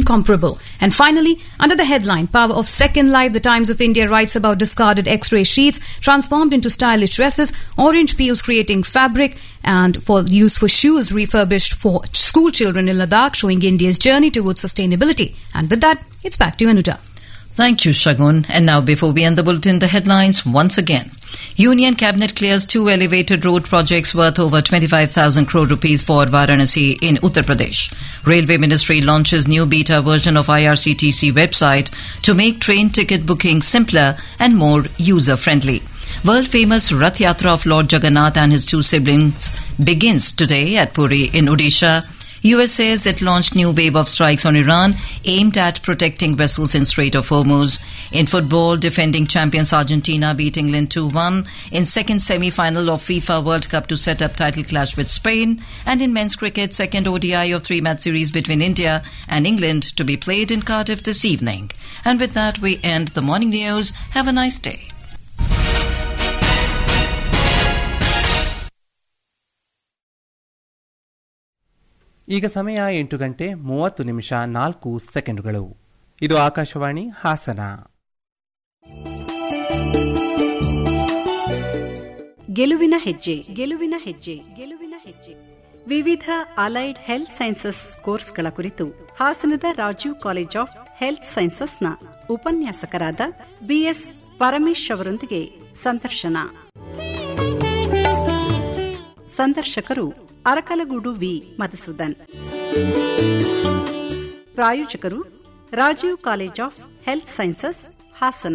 incomparable. And finally, under the headline Power of Second Life, the Times of India writes about discarded X ray sheets transformed into stylish dresses, orange peels creating fabric, and for use for shoes refurbished for school children in Ladakh, showing India's journey towards sustainability. And with that, it's back to Anuja. Thank you, Shagun. And now, before we end the bulletin, the headlines once again. Union Cabinet clears two elevated road projects worth over 25,000 crore rupees for Varanasi in Uttar Pradesh. Railway Ministry launches new beta version of IRCTC website to make train ticket booking simpler and more user friendly. World famous Rath Yatra of Lord Jagannath and his two siblings begins today at Puri in Odisha. US says it launched new wave of strikes on Iran aimed at protecting vessels in Strait of Hormuz. In football, defending champions Argentina beat England 2-1 in second semi-final of FIFA World Cup to set up title clash with Spain. And in men's cricket, second ODI of three-match series between India and England to be played in Cardiff this evening. And with that, we end the morning news. Have a nice day. ಈಗ ಸಮಯ ಎಂಟು ಗಂಟೆ ಮೂವತ್ತು ನಿಮಿಷ ನಾಲ್ಕು ಸೆಕೆಂಡುಗಳು ಇದು ಆಕಾಶವಾಣಿ ಹಾಸನ ಗೆಲುವಿನ ಹೆಜ್ಜೆ ಗೆಲುವಿನ ಹೆಜ್ಜೆ ಗೆಲುವಿನ ಹೆಜ್ಜೆ ವಿವಿಧ ಅಲೈಡ್ ಹೆಲ್ತ್ ಸೈನ್ಸಸ್ ಕೋರ್ಸ್ಗಳ ಕುರಿತು ಹಾಸನದ ರಾಜೀವ್ ಕಾಲೇಜ್ ಆಫ್ ಹೆಲ್ತ್ ಸೈನ್ಸಸ್ನ ಉಪನ್ಯಾಸಕರಾದ ಬಿಎಸ್ ಪರಮೇಶ್ ಅವರೊಂದಿಗೆ ಸಂದರ್ಶನ ಸಂದರ್ಶಕರು ಅರಕಲಗೂಡು ವಿ ಮಧುಸೂದನ್ ಪ್ರಾಯೋಜಕರು Rajiv college of health sciences Hassan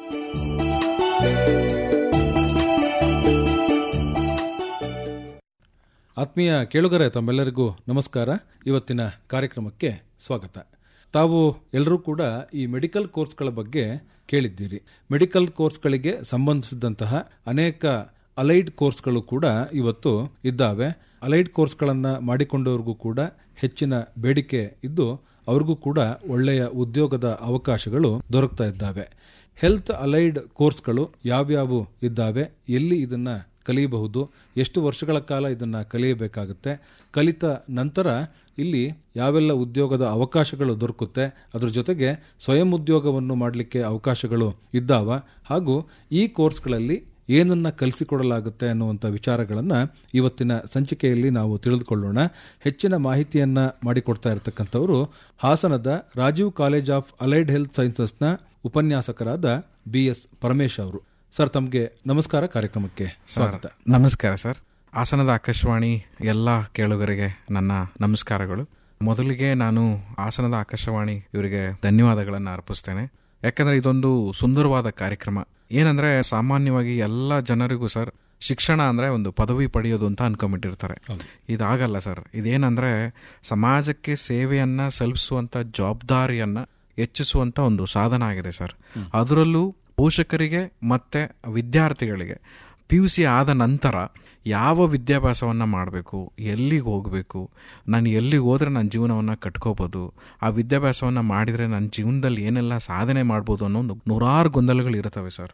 ಆತ್ಮೀಯ ಕೇಳುಗರೆ ತಮ್ಮೆಲ್ಲರಿಗೂ ನಮಸ್ಕಾರ ಇವತ್ತಿನ ಕಾರ್ಯಕ್ರಮಕ್ಕೆ ಸ್ವಾಗತ ತಾವು ಎಲ್ಲರೂ ಕೂಡ ಈ ಮೆಡಿಕಲ್ ಕೋರ್ಸ್ಗಳ ಬಗ್ಗೆ ಕೇಳಿದ್ದೀರಿ ಮೆಡಿಕಲ್ ಕೋರ್ಸ್ಗಳಿಗೆ ಸಂಬಂಧಿಸಿದಂತಹ ಅನೇಕ ಅಲೈಡ್ ಕೋರ್ಸ್ಗಳು ಕೂಡ ಇವತ್ತು ಇದ್ದಾವೆ ಅಲೈಡ್ ಕೋರ್ಸ್ಗಳನ್ನು ಮಾಡಿಕೊಂಡವ್ರಿಗೂ ಕೂಡ ಹೆಚ್ಚಿನ ಬೇಡಿಕೆ ಇದ್ದು ಅವ್ರಿಗೂ ಕೂಡ ಒಳ್ಳೆಯ ಉದ್ಯೋಗದ ಅವಕಾಶಗಳು ದೊರಕ್ತಾ ಇದ್ದಾವೆ ಹೆಲ್ತ್ ಅಲೈಡ್ ಕೋರ್ಸ್ಗಳು ಯಾವ್ಯಾವು ಇದ್ದಾವೆ ಎಲ್ಲಿ ಇದನ್ನ ಕಲಿಯಬಹುದು ಎಷ್ಟು ವರ್ಷಗಳ ಕಾಲ ಇದನ್ನ ಕಲಿಯಬೇಕಾಗುತ್ತೆ ಕಲಿತ ನಂತರ ಇಲ್ಲಿ ಯಾವೆಲ್ಲ ಉದ್ಯೋಗದ ಅವಕಾಶಗಳು ದೊರಕುತ್ತೆ ಅದ್ರ ಜೊತೆಗೆ ಸ್ವಯಂ ಉದ್ಯೋಗವನ್ನು ಮಾಡಲಿಕ್ಕೆ ಅವಕಾಶಗಳು ಇದ್ದಾವ ಹಾಗೂ ಈ ಕೋರ್ಸ್ಗಳಲ್ಲಿ ಏನನ್ನ ಕಲಿಸಿಕೊಡಲಾಗುತ್ತೆ ಅನ್ನುವಂಥ ವಿಚಾರಗಳನ್ನ ಇವತ್ತಿನ ಸಂಚಿಕೆಯಲ್ಲಿ ನಾವು ತಿಳಿದುಕೊಳ್ಳೋಣ ಹೆಚ್ಚಿನ ಮಾಹಿತಿಯನ್ನ ಮಾಡಿಕೊಡ್ತಾ ಇರತಕ್ಕಂಥವರು ಹಾಸನದ Rajiv college of allied health ಸೈನ್ಸಸ್ನ ಉಪನ್ಯಾಸಕರಾದ ಬಿ ಎಸ್ ಪರಮೇಶ್ ಅವರು ಸರ್ ತಮಗೆ ನಮಸ್ಕಾರ ಕಾರ್ಯಕ್ರಮಕ್ಕೆ ಸ್ವಾಗತ ನಮಸ್ಕಾರ ಸರ್ ಹಾಸನದ ಆಕಾಶವಾಣಿ ಎಲ್ಲ ಕೇಳುಗರಿಗೆ ನನ್ನ ನಮಸ್ಕಾರಗಳು ಮೊದಲಿಗೆ ನಾನು ಹಾಸನದ ಆಕಾಶವಾಣಿ ಇವರಿಗೆ ಧನ್ಯವಾದಗಳನ್ನು ಅರ್ಪಿಸ್ತೇನೆ ಯಾಕಂದ್ರೆ ಇದೊಂದು ಸುಂದರವಾದ ಕಾರ್ಯಕ್ರಮ ಏನಂದ್ರೆ ಸಾಮಾನ್ಯವಾಗಿ ಎಲ್ಲ ಜನರಿಗೂ ಸರ್ ಶಿಕ್ಷಣ ಅಂದ್ರೆ ಒಂದು ಪದವಿ ಪಡೆಯೋದು ಅಂತ ಅನ್ಕೊಂಡ್ಬಿಟ್ಟಿರ್ತಾರೆ ಇದಾಗಲ್ಲ ಸರ್ ಇದೇನಂದ್ರೆ ಸಮಾಜಕ್ಕೆ ಸೇವೆಯನ್ನ ಸಲ್ಲಿಸುವಂತ ಜವಾಬ್ದಾರಿಯನ್ನ ಹೆಚ್ಚಿಸುವಂತ ಒಂದು ಸಾಧನ ಆಗಿದೆ ಸರ್ ಅದರಲ್ಲೂ ಪೋಷಕರಿಗೆ ಮತ್ತೆ ವಿದ್ಯಾರ್ಥಿಗಳಿಗೆ ಪಿ ಯು ಸಿ ಆದ ನಂತರ ಯಾವ ವಿದ್ಯಾಭ್ಯಾಸವನ್ನು ಮಾಡಬೇಕು ಎಲ್ಲಿಗೆ ಹೋಗಬೇಕು ನಾನು ಎಲ್ಲಿಗೆ ಹೋದ್ರೆ ನನ್ನ ಜೀವನವನ್ನು ಕಟ್ಕೋಬೋದು ಆ ವಿದ್ಯಾಭ್ಯಾಸವನ್ನು ಮಾಡಿದರೆ ನನ್ನ ಜೀವನದಲ್ಲಿ ಏನೆಲ್ಲ ಸಾಧನೆ ಮಾಡ್ಬೋದು ಅನ್ನೋ ಒಂದು ನೂರಾರು ಗೊಂದಲಗಳು ಇರ್ತವೆ ಸರ್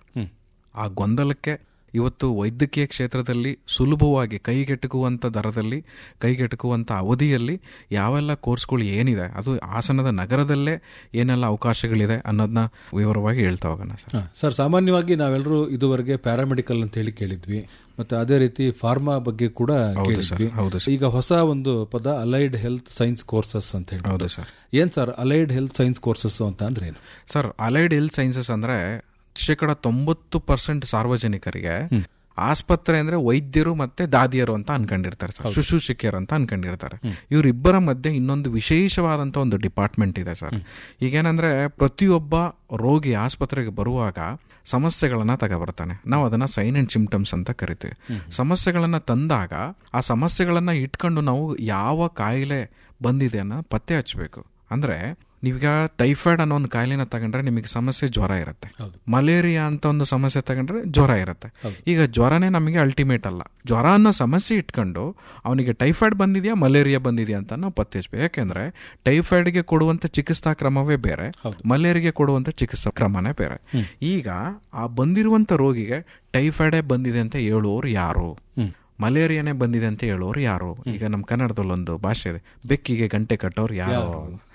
ಆ ಗೊಂದಲಕ್ಕೆ ಇವತ್ತು ವೈದ್ಯಕೀಯ ಕ್ಷೇತ್ರದಲ್ಲಿ ಸುಲಭವಾಗಿ ಕೈಗೆಟುಕುವಂಥ ದರದಲ್ಲಿ ಕೈಗೆಟುಕುವಂಥ ಅವಧಿಯಲ್ಲಿ ಯಾವೆಲ್ಲ ಕೋರ್ಸ್ಗಳು ಏನಿದೆ ಅದು ಹಾಸನದ ನಗರದಲ್ಲೇ ಏನೆಲ್ಲ ಅವಕಾಶಗಳಿದೆ ಅನ್ನೋದನ್ನ ವಿವರವಾಗಿ ಹೇಳ್ತಾ ಹೋಗೋಣ ಸರ್ ಸರ್ ಸಾಮಾನ್ಯವಾಗಿ ನಾವೆಲ್ಲರೂ ಇದುವರೆಗೆ ಪ್ಯಾರಾಮೆಡಿಕಲ್ ಅಂತ ಹೇಳಿ ಕೇಳಿದ್ವಿ ಮತ್ತೆ ಅದೇ ರೀತಿ ಫಾರ್ಮಾ ಬಗ್ಗೆ ಕೂಡ ಕೇಳಿದ್ವಿ ಹೌದು ಈಗ ಹೊಸ ಒಂದು ಪದ ಅಲೈಡ್ ಹೆಲ್ತ್ ಸೈನ್ಸ್ ಕೋರ್ಸಸ್ ಅಂತ ಹೇಳಿ ಹೌದು ಸರ್ ಏನ್ sir allied health science courses ಅಂತ ಅಂದ್ರೆ ಏನು ಸರ್ ಅಲೈಡ್ ಹೆಲ್ತ್ ಸೈನ್ಸಸ್ ಅಂದ್ರೆ ಶೇಕಡ ತೊಂಬತ್ತು ಪರ್ಸೆಂಟ್ ಸಾರ್ವಜನಿಕರಿಗೆ ಆಸ್ಪತ್ರೆ ಅಂದ್ರೆ ವೈದ್ಯರು ಮತ್ತೆ ದಾದಿಯರು ಅಂತ ಅನ್ಕೊಂಡಿರ್ತಾರೆ ಸರ್ ಶುಶ್ರೂಷಕಿಯರು ಅಂತ ಅನ್ಕೊಂಡಿರ್ತಾರೆ ಇವರಿಬ್ಬರ ಮಧ್ಯೆ ಇನ್ನೊಂದು ವಿಶೇಷವಾದಂತ ಒಂದು ಡಿಪಾರ್ಟ್ಮೆಂಟ್ ಇದೆ ಸರ್ ಈಗೇನಂದ್ರೆ ಪ್ರತಿಯೊಬ್ಬ ರೋಗಿ ಆಸ್ಪತ್ರೆಗೆ ಬರುವಾಗ ಸಮಸ್ಯೆಗಳನ್ನ ತಗೊಬರ್ತಾನೆ ನಾವು ಅದನ್ನ ಸೈನ್ ಅಂಡ್ ಸಿಂಪ್ಟಮ್ಸ್ ಅಂತ ಕರಿತೀವಿ ಸಮಸ್ಯೆಗಳನ್ನ ತಂದಾಗ ಆ ಸಮಸ್ಯೆಗಳನ್ನ ಇಟ್ಕೊಂಡು ನಾವು ಯಾವ ಕಾಯಿಲೆ ಬಂದಿದೆ ಅನ್ನೋ ಪತ್ತೆ ಹಚ್ಚಬೇಕು ಅಂದ್ರೆ ನೀವೀಗ ಟೈಫಾಯ್ಡ್ ಅನ್ನೋ ಒಂದು ಕಾಯಿಲೆನ ತಗೊಂಡ್ರೆ ನಿಮಗೆ ಸಮಸ್ಯೆ ಜ್ವರ ಇರುತ್ತೆ ಮಲೇರಿಯಾ ಅಂತ ಒಂದು ಸಮಸ್ಯೆ ತಗೊಂಡ್ರೆ ಜ್ವರ ಇರುತ್ತೆ ಈಗ ಜ್ವರನೇ ನಮಗೆ ಅಲ್ಟಿಮೇಟ್ ಅಲ್ಲ ಜ್ವರ ಅನ್ನೋ ಸಮಸ್ಯೆ ಇಟ್ಕೊಂಡು ಅವನಿಗೆ ಟೈಫಾಯ್ಡ್ ಬಂದಿದೆಯಾ ಮಲೇರಿಯಾ ಬಂದಿದೆಯಾ ಅಂತ ನಾವು ಪತ್ತೆ ಹಚ್ಚಬೇಕು ಯಾಕೆಂದ್ರೆ ಟೈಫಾಯ್ಡ್ಗೆ ಕೊಡುವಂತ ಚಿಕಿತ್ಸಾ ಕ್ರಮವೇ ಬೇರೆ ಮಲೇರಿಯಾಗೆ ಕೊಡುವಂತ ಚಿಕಿತ್ಸಾ ಕ್ರಮನೇ ಬೇರೆ ಈಗ ಆ ಬಂದಿರುವಂತ ರೋಗಿಗೆ ಟೈಫಾಯ್ಡೇ ಬಂದಿದೆ ಅಂತ ಹೇಳುವವರು ಯಾರು ಮಲೇರಿಯಾನೇ ಬಂದಿದೆ ಅಂತ ಹೇಳೋರು ಯಾರು ಈಗ ನಮ್ಮ ಕನ್ನಡದಲ್ಲಿ ಒಂದು ಭಾಷೆ ಇದೆ ಬೆಕ್ಕಿಗೆ ಗಂಟೆ ಕಟ್ಟೋರು ಯಾರು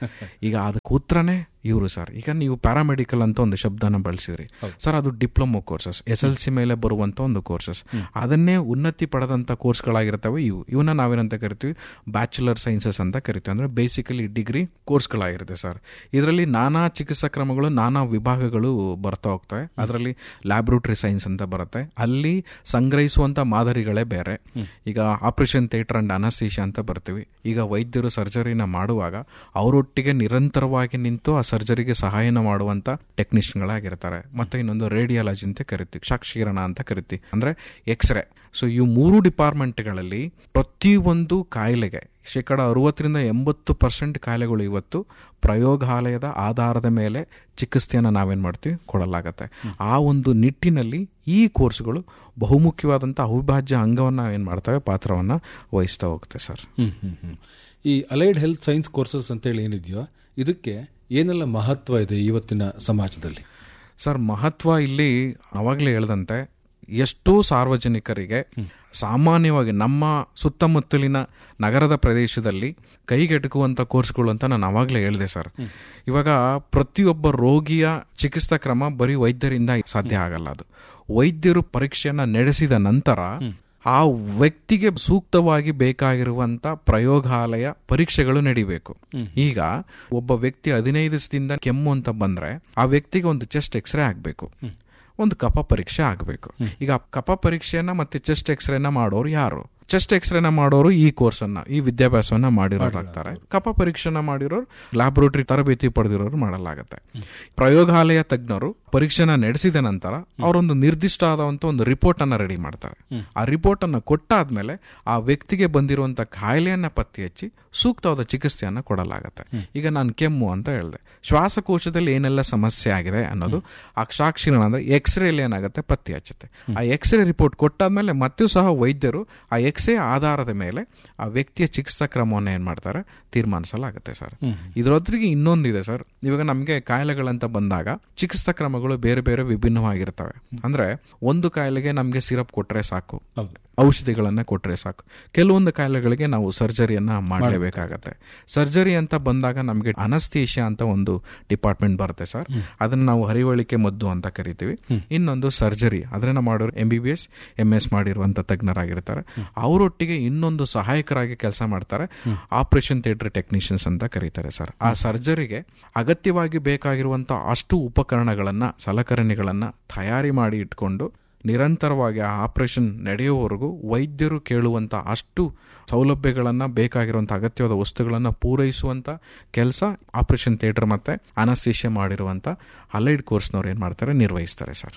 ಈಗ ಅದಕ್ಕೆ ಉತ್ತರನೇ ಇವರು ಸರ್ ಈಗ ನೀವು ಪ್ಯಾರಾಮೆಡಿಕಲ್ ಅಂತ ಒಂದು ಶಬ್ದನ ಬಳಸಿದ್ರಿ ಸರ್ ಅದು diploma courses S L C ಮೇಲೆ ಬರುವಂತ ಒಂದು ಕೋರ್ಸಸ್ ಅದನ್ನೇ ಉನ್ನತಿ ಪಡೆದಂತ ಕೋರ್ಸ್ಗಳಾಗಿರ್ತವೆ ಇವು ಇವನ್ನ ನಾವೇನಂತ ಕರಿತೀವಿ ಬ್ಯಾಚುಲರ್ ಸೈನ್ಸಸ್ ಅಂತ ಕರಿತೀವಿ ಅಂದ್ರೆ ಬೇಸಿಕಲಿ ಡಿಗ್ರಿ ಕೋರ್ಸ್ಗಳಾಗಿರುತ್ತೆ ಸರ್ ಇದರಲ್ಲಿ ನಾನಾ ಚಿಕಿತ್ಸಾ ಕ್ರಮಗಳು ನಾನಾ ವಿಭಾಗಗಳು ಬರ್ತಾ ಹೋಗ್ತವೆ ಅದರಲ್ಲಿ ಲ್ಯಾಬ್ರೋಟರಿ ಸೈನ್ಸ್ ಅಂತ ಬರುತ್ತೆ ಅಲ್ಲಿ ಸಂಗ್ರಹಿಸುವಂತ ಮಾದರಿಗಳೇ ಬೇರೆ ಈಗ ಆಪರೇಷನ್ ಥಿಯೇಟರ್ ಅಂಡ್ ಅನಸ್ತೇಷಿಯಾ ಅಂತ ಬರ್ತೀವಿ ಈಗ ವೈದ್ಯರು ಸರ್ಜರಿನ ಮಾಡುವಾಗ ಅವರೊಟ್ಟಿಗೆ ನಿರಂತರವಾಗಿ ನಿಂತು ಆ ಸರ್ಜರಿಗೆ ಸಹಾಯನ ಮಾಡುವಂತ ಟೆಕ್ನಿಷಿಯನ್ಗಳಾಗಿರ್ತಾರೆ ಮತ್ತೆ ಇನ್ನೊಂದು ರೇಡಿಯಾಲಜಿ ಅಂತ ಕರಿತೀವಿ ಸಾಕ್ಷೀಕರಣ ಅಂತ ಕರಿತೀವಿ ಅಂದ್ರೆ ಎಕ್ಸ್ರೇ ಸೊ ಈ ಮೂರು ಡಿಪಾರ್ಟ್ಮೆಂಟ್ಗಳಲ್ಲಿ ಪ್ರತಿಯೊಂದು ಕಾಯಿಲೆಗೆ ಶೇಕಡ ಅರವತ್ತರಿಂದ ಎಂಬತ್ತು ಪರ್ಸೆಂಟ್ ಕಾಯಿಲೆಗಳು ಇವತ್ತು ಪ್ರಯೋಗಾಲಯದ ಆಧಾರದ ಮೇಲೆ ಚಿಕಿತ್ಸೆಯನ್ನು ನಾವೇನ್ ಮಾಡ್ತೀವಿ ಕೊಡಲಾಗತ್ತೆ ಆ ಒಂದು ನಿಟ್ಟಿನಲ್ಲಿ ಈ ಕೋರ್ಸ್ಗಳು ಬಹುಮುಖ್ಯವಾದಂಥ ಅವಿಭಾಜ್ಯ ಅಂಗವನ್ನ ಏನ್ ಮಾಡ್ತವೆ ಪಾತ್ರವನ್ನ ವಹಿಸ್ತಾ ಹೋಗುತ್ತೆ ಸರ್ ಹ್ಮ್ ಹ್ಮ್ ಹ್ಮ್ ಈ ಅಲೈಡ್ ಹೆಲ್ತ್ ಸೈನ್ಸ್ ಕೋರ್ಸಸ್ ಅಂತೇಳಿ ಏನಿದೆಯೋ ಇದಕ್ಕೆ ಏನೆಲ್ಲ ಮಹತ್ವ ಇದೆ ಇವತ್ತಿನ ಸಮಾಜದಲ್ಲಿ ಸರ್ ಮಹತ್ವ ಇಲ್ಲಿ ಅವಾಗಲೇ ಹೇಳ್ದಂತೆ ಎಷ್ಟೋ ಸಾರ್ವಜನಿಕರಿಗೆ ಸಾಮಾನ್ಯವಾಗಿ ನಮ್ಮ ಸುತ್ತಮುತ್ತಲಿನ ನಗರದ ಪ್ರದೇಶದಲ್ಲಿ ಕೈಗೆಟುಕುವಂತ ಕೋರ್ಸ್ಗಳು ಅಂತ ನಾನು ಅವಾಗಲೇ ಹೇಳಿದೆ ಸರ್ ಇವಾಗ ಪ್ರತಿಯೊಬ್ಬ ರೋಗಿಯ ಚಿಕಿತ್ಸಾ ಕ್ರಮ ಬರೀ ವೈದ್ಯರಿಂದ ಸಾಧ್ಯ ಆಗಲ್ಲ ಅದು ವೈದ್ಯರು ಪರೀಕ್ಷೆಯನ್ನ ನಡೆಸಿದ ನಂತರ ಆ ವ್ಯಕ್ತಿಗೆ ಸೂಕ್ತವಾಗಿ ಬೇಕಾಗಿರುವಂತ ಪ್ರಯೋಗಾಲಯ ಪರೀಕ್ಷೆಗಳು ನಡಿಬೇಕು ಈಗ ಒಬ್ಬ ವ್ಯಕ್ತಿ ಹದಿನೈದು ದಿನದಿಂದ ಕೆಮ್ಮು ಅಂತ ಬಂದ್ರೆ ಆ ವ್ಯಕ್ತಿಗೆ ಒಂದು ಚೆಸ್ಟ್ ಎಕ್ಸ್ರೇ ಆಗ್ಬೇಕು ಒಂದು ಕಫ ಪರೀಕ್ಷೆ ಆಗಬೇಕು ಈಗ ಕಫ ಪರೀಕ್ಷೆಯನ್ನ ಮತ್ತೆ ಚೆಸ್ಟ್ ಎಕ್ಸ್ರೇನ ಮಾಡೋರು ಯಾರು ಚೆಸ್ಟ್ ಎಕ್ಸ್ರೇನ ಮಾಡೋರು ಈ ಕೋರ್ಸ್ ಅನ್ನ ಈ ವಿದ್ಯಾಭ್ಯಾಸವನ್ನ ಮಾಡಿರೋರಾಗ್ತಾರೆ ಕಫ ಪರೀಕ್ಷೆನ ಮಾಡಿರೋರು ಲ್ಯಾಬ್ರೋಟರಿ ತರಬೇತಿ ಪಡೆದಿರೋರು ಮಾಡಲಾಗತ್ತೆ ಪ್ರಯೋಗಾಲಯ ತಜ್ಞರು ಪರೀಕ್ಷೆನ ನಡೆಸಿದ ನಂತರ ಅವರೊಂದು ನಿರ್ದಿಷ್ಟ ಆದಂತ ಒಂದು ರಿಪೋರ್ಟ್ ಅನ್ನ ರೆಡಿ ಮಾಡ್ತಾರೆ ಆ ರಿಪೋರ್ಟ್ ಅನ್ನ ಕೊಟ್ಟಾದ್ಮೇಲೆ ಆ ವ್ಯಕ್ತಿಗೆ ಬಂದಿರುವಂತ ಕಾಯಿಲೆಯನ್ನ ಪತ್ತೆ ಹಚ್ಚಿ ಸೂಕ್ತವಾದ ಚಿಕಿತ್ಸೆಯನ್ನ ಕೊಡಲಾಗತ್ತೆ ಈಗ ನಾನು ಕೆಮ್ಮು ಅಂತ ಹೇಳಿದೆ ಶ್ವಾಸಕೋಶದಲ್ಲಿ ಏನೆಲ್ಲ ಸಮಸ್ಯೆ ಆಗಿದೆ ಅನ್ನೋದು ಆ ಸಾಕ್ಷಿಗಳ ಅಂದ್ರೆ ಎಕ್ಸ್ರೇಲಿ ಏನಾಗುತ್ತೆ ಪತ್ತೆ ಹಚ್ಚುತ್ತೆ ಆ ಎಕ್ಸ್ರೇ ರಿಪೋರ್ಟ್ ಕೊಟ್ಟಾದ್ಮೇಲೆ ಮತ್ತೆ ಸಹ ವೈದ್ಯರು ಆ ಎಕ್ಸ್ರೇ ಆಧಾರದ ಮೇಲೆ ಆ ವ್ಯಕ್ತಿಯ ಚಿಕಿತ್ಸಾ ಕ್ರಮವನ್ನು ಏನ್ ಮಾಡ್ತಾರೆ ತೀರ್ಮಾನಿಸಲಾಗುತ್ತೆ ಸರ್ ಇದರೊತ್ತಿಗೆ ಇನ್ನೊಂದಿದೆ ಸರ್ ಇವಾಗ ನಮಗೆ ಕಾಯಿಲೆಗಳಂತ ಬಂದಾಗ ಚಿಕಿತ್ಸಾ ಕ್ರಮಗಳು ಬೇರೆ ಬೇರೆ ವಿಭಿನ್ನವಾಗಿರ್ತವೆ ಅಂದ್ರೆ ಒಂದು ಕಾಯಿಲೆಗೆ ನಮಗೆ ಸಿರಪ್ ಕೊಟ್ರೆ ಸಾಕು ಹೌದು ಔಷಧಿಗಳನ್ನ ಕೊಟ್ರೆ ಸಾಕು ಕೆಲವೊಂದು ಕಾಯಿಲೆಗಳಿಗೆ ನಾವು ಸರ್ಜರಿಯನ್ನ ಮಾಡಲೇಬೇಕಾಗತ್ತೆ ಸರ್ಜರಿ ಅಂತ ಬಂದಾಗ ನಮಗೆ ಅನಸ್ತೇಷಿಯಾ ಅಂತ ಒಂದು ಡಿಪಾರ್ಟ್ಮೆಂಟ್ ಬರುತ್ತೆ ಸರ್ ಅದನ್ನ ನಾವು ಹರಿವಳಿಕೆ ಮದ್ದು ಅಂತ ಕರಿತೀವಿ ಇನ್ನೊಂದು ಸರ್ಜರಿ ಅದನ್ನ ಮಾಡೋರು M B B S M S ಮಾಡಿರುವಂತ ತಜ್ಞರಾಗಿರ್ತಾರೆ ಅವರೊಟ್ಟಿಗೆ ಇನ್ನೊಂದು ಸಹಾಯಕರಾಗಿ ಕೆಲಸ ಮಾಡ್ತಾರೆ ಆಪರೇಷನ್ ಥಿಯೇಟರ್ ಟೆಕ್ನಿಷಿಯನ್ಸ್ ಅಂತ ಕರೀತಾರೆ ಸರ್ ಆ ಸರ್ಜರಿಗೆ ಅಗತ್ಯವಾಗಿ ಬೇಕಾಗಿರುವಂತ ಅಷ್ಟು ಉಪಕರಣಗಳನ್ನ ಸಲಕರಣೆಗಳನ್ನ ತಯಾರಿ ಮಾಡಿ ಇಟ್ಕೊಂಡು ನಿರಂತರವಾಗಿ ಆ ಆಪರೇಷನ್ ನಡೆಯುವವರೆಗೂ ವೈದ್ಯರು ಕೇಳುವಂತ ಅಷ್ಟು ಸೌಲಭ್ಯಗಳನ್ನ ಬೇಕಾಗಿರುವಂತ ಅಗತ್ಯವಾದ ವಸ್ತುಗಳನ್ನ ಪೂರೈಸುವಂತ ಕೆಲಸ ಆಪರೇಷನ್ ಥಿಯೇಟರ್ ಮತ್ತೆ ಅನಸ್ತೇಷಿಯಾ ಮಾಡಿರುವಂತ ಅಲೈಡ್ ಕೋರ್ಸ್ನವ್ರು ಏನ್ ಮಾಡ್ತಾರೆ ನಿರ್ವಹಿಸ್ತಾರೆ ಸರ್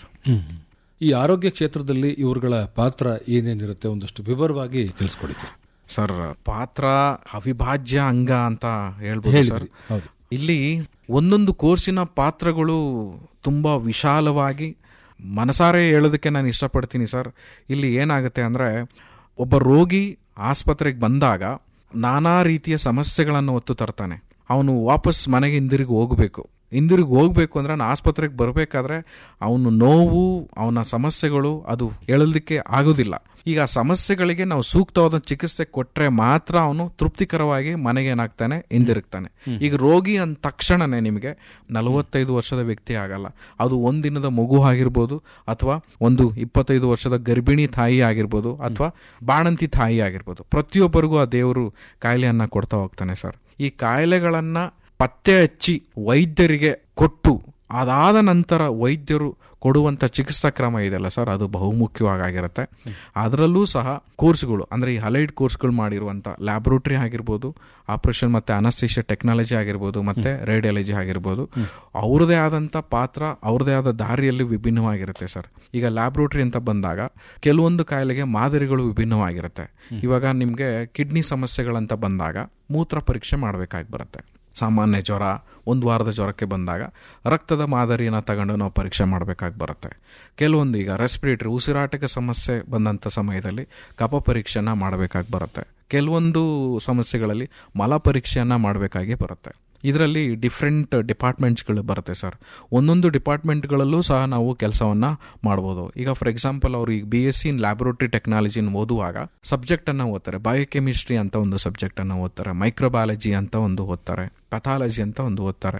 ಈ ಆರೋಗ್ಯ ಕ್ಷೇತ್ರದಲ್ಲಿ ಇವರುಗಳ ಪಾತ್ರ ಏನೇನಿರುತ್ತೆ ಒಂದಷ್ಟು ವಿವರವಾಗಿ ತಿಳಿಸ್ಕೊಡಿ ಸರ್ ಸರ್ ಪಾತ್ರ ಅವಿಭಾಜ್ಯ ಅಂಗ ಅಂತ ಹೇಳ್ಬೋದು ಸರ್ ಹೇಳಿದ್ರಿ ಹೌದು ಇಲ್ಲಿ ಒಂದೊಂದು ಕೋರ್ಸಿನ ಪಾತ್ರಗಳು ತುಂಬಾ ವಿಶಾಲವಾಗಿ ಮನಸಾರೆ ಹೇಳೋದಕ್ಕೆ ನಾನು ಇಷ್ಟಪಡ್ತೀನಿ ಸರ್ ಇಲ್ಲಿ ಏನಾಗುತ್ತೆ ಅಂದ್ರೆ ಒಬ್ಬ ರೋಗಿ ಆಸ್ಪತ್ರೆಗೆ ಬಂದಾಗ ನಾನಾ ರೀತಿಯ ಸಮಸ್ಯೆಗಳನ್ನು ಒತ್ತು ತರ್ತಾನೆ ಅವನು ವಾಪಸ್ ಮನೆಗೆ ಹಿಂದಿರುಗಿ ಹೋಗಬೇಕು ಹಿಂದಿರುಗಿ ಹೋಗ್ಬೇಕು ಅಂದ್ರೆ ನಾನು ಆಸ್ಪತ್ರೆಗೆ ಬರಬೇಕಾದ್ರೆ ಅವನು ನೋವು ಅವನ ಸಮಸ್ಯೆಗಳು ಅದು ಹೇಳಲಿಕ್ಕೆ ಆಗೋದಿಲ್ಲ ಈಗ ಆ ಸಮಸ್ಯೆಗಳಿಗೆ ನಾವು ಸೂಕ್ತವಾದ ಚಿಕಿತ್ಸೆ ಕೊಟ್ರೆ ಮಾತ್ರ ಅವನು ತೃಪ್ತಿಕರವಾಗಿ ಮನೆಗೆ ಏನಾಗ್ತಾನೆ ಹಿಂದಿರುಗ್ತಾನೆ ಈಗ ರೋಗಿ ಅಂದ ತಕ್ಷಣನೇ ನಿಮಗೆ ನಲವತ್ತೈದು ವರ್ಷದ ವ್ಯಕ್ತಿ ಆಗಲ್ಲ ಅದು ಒಂದಿನದ ಮಗು ಆಗಿರ್ಬೋದು ಅಥವಾ ಒಂದು ಇಪ್ಪತ್ತೈದು ವರ್ಷದ ಗರ್ಭಿಣಿ ತಾಯಿ ಆಗಿರ್ಬೋದು ಅಥವಾ ಬಾಣಂತಿ ತಾಯಿ ಆಗಿರ್ಬೋದು ಪ್ರತಿಯೊಬ್ಬರಿಗೂ ಆ ದೇವರು ಕಾಯಿಲೆಯನ್ನ ಕೊಡ್ತಾ ಹೋಗ್ತಾನೆ ಸರ್ ಈ ಕಾಯಿಲೆಗಳನ್ನ ಪತ್ತೆ ಹಚ್ಚಿ ವೈದ್ಯರಿಗೆ ಕೊಟ್ಟು ಅದಾದ ನಂತರ ವೈದ್ಯರು ಕೊಡುವಂತ ಚಿಕಿತ್ಸಾ ಕ್ರಮ ಇದೆಲ್ಲ ಸರ್ ಅದು ಬಹುಮುಖ್ಯವಾಗಿರುತ್ತೆ ಅದರಲ್ಲೂ ಸಹ ಕೋರ್ಸ್ಗಳು ಅಂದ್ರೆ ಈ ಹಲೈಡ್ ಕೋರ್ಸ್ಗಳು ಮಾಡಿರುವಂತ ಲ್ಯಾಬ್ರೋಟರಿ ಆಗಿರ್ಬೋದು ಆಪರೇಷನ್ ಮತ್ತೆ ಅನಸ್ತೇಷಿಯಾ ಟೆಕ್ನಾಲಜಿ ಆಗಿರ್ಬೋದು ಮತ್ತೆ ರೇಡಿಯಾಲಜಿ ಆಗಿರ್ಬೋದು ಅವ್ರದೇ ಆದಂತ ಪಾತ್ರ ಅವ್ರದೇ ಆದ ದಾರಿಯಲ್ಲಿ ವಿಭಿನ್ನವಾಗಿರುತ್ತೆ ಸರ್ ಈಗ ಲ್ಯಾಬ್ರೋಟರಿ ಅಂತ ಬಂದಾಗ ಕೆಲವೊಂದು ಕಾಯಿಲೆಗೆ ಮಾದರಿಗಳು ವಿಭಿನ್ನವಾಗಿರುತ್ತೆ ಇವಾಗ ನಿಮ್ಗೆ ಕಿಡ್ನಿ ಸಮಸ್ಯೆಗಳಂತ ಬಂದಾಗ ಮೂತ್ರ ಪರೀಕ್ಷೆ ಮಾಡಬೇಕಾಗಿ ಬರುತ್ತೆ ಸಾಮಾನ್ಯ ಜ್ವರ ಒಂದು ವಾರದ ಜ್ವರಕ್ಕೆ ಬಂದಾಗ ರಕ್ತದ ಮಾದರಿಯನ್ನು ತಗೊಂಡು ನಾವು ಪರೀಕ್ಷೆ ಮಾಡಬೇಕಾಗಿ ಬರುತ್ತೆ ಕೆಲವೊಂದು ಈಗ ರೆಸ್ಪಿರೇಟರಿ ಉಸಿರಾಟಕ್ಕೆ ಸಮಸ್ಯೆ ಬಂದಂಥ ಸಮಯದಲ್ಲಿ ಕಫ ಪರೀಕ್ಷೆನ ಮಾಡಬೇಕಾಗಿ ಬರುತ್ತೆ ಕೆಲವೊಂದು ಸಮಸ್ಯೆಗಳಲ್ಲಿ ಮಲ ಪರೀಕ್ಷೆಯನ್ನ ಮಾಡಬೇಕಾಗಿ ಬರುತ್ತೆ ಇದರಲ್ಲಿ ಡಿಫ್ರೆಂಟ್ ಡಿಪಾರ್ಟ್ಮೆಂಟ್ಸ್ಗಳು ಬರುತ್ತೆ ಸರ್ ಒಂದೊಂದು ಡಿಪಾರ್ಟ್ಮೆಂಟ್ಗಳಲ್ಲೂ ಸಹ ನಾವು ಕೆಲಸವನ್ನ ಮಾಡ್ಬೋದು ಈಗ ಫಾರ್ ಎಕ್ಸಾಂಪಲ್ ಅವರು ಈಗ B S C in laboratory ಟೆಕ್ನಾಲಜಿನ ಓದುವಾಗ ಸಬ್ಜೆಕ್ಟ್ ಅನ್ನ ಓದ್ತಾರೆ ಬಯೋಕೆಮಿಸ್ಟ್ರಿ ಅಂತ ಒಂದು ಸಬ್ಜೆಕ್ಟ್ ಅನ್ನ ಓದ್ತಾರೆ ಮೈಕ್ರೋಬಯಾಲಜಿ ಅಂತ ಒಂದು ಓದ್ತಾರೆ ಪಥಾಲಜಿ ಅಂತ ಒಂದು ಓದ್ತಾರೆ